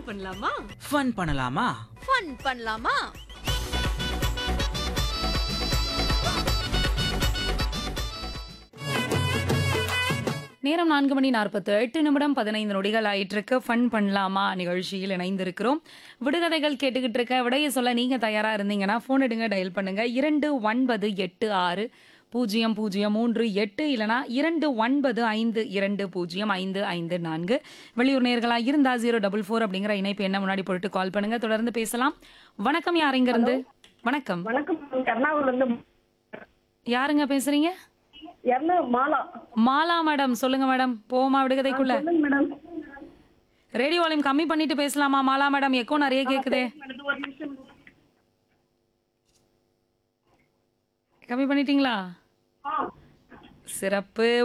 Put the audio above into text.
பண்ணலாமா ஃபன் பண்ணலாமா ஃபன் பண்ணலாமா நேரம் நான்கு மணி நாற்பத்து எட்டு நிமிடம் பதினைந்து நொடிகள் ஆயிட்டிருக்கு ஃபன் பண்ணலாமா நிகழ்ச்சியில் இணைந்திருக்கிறோம் விடுகதைகள் கேட்டுக்கிட்டு இருக்க விடைய சொல்ல நீங்க தயாரா இருந்தீங்கன்னா ஃபோன் எடுங்க டயல் பண்ணுங்க இரண்டு ஒன்பது எட்டு ஆறு பூஜ்ஜியம் பூஜ்ஜியம் மூன்று எட்டு இல்லனா இரண்டு ஒன்பது ஐந்து இரண்டு பூஜ்ஜியம் ஐந்து ஐந்து நான்கு வெளியூர் நேர்களா இருந்தா ஜீரோ டபுள் ஃபோர் அப்படிங்கிற இணைப்பு என்ன முன்னாடி போட்டு கால் பண்ணுங்க தொடர்ந்து பேசலாம் வணக்கம் யார் இங்க இருந்து வணக்கம் வணக்கம் எர்ணாகுளம்ல இருந்து யாருங்க பேசுறீங்க எர்ணா மாலா மாலா மேடம் சொல்லுங்க மேடம் போமா விடுகதைக்குள்ள சொல்லுங்க மேடம் ரேடியோ வால்யூம் கம்மி பண்ணிட்டு பேசலாமா மாலா மேடம் எக்கோ நிறைய கேக்குதே மேடம் ஒரு நிமிஷம் கம்மி பண்ணிட்டீங்களா ஆ சிறப்பு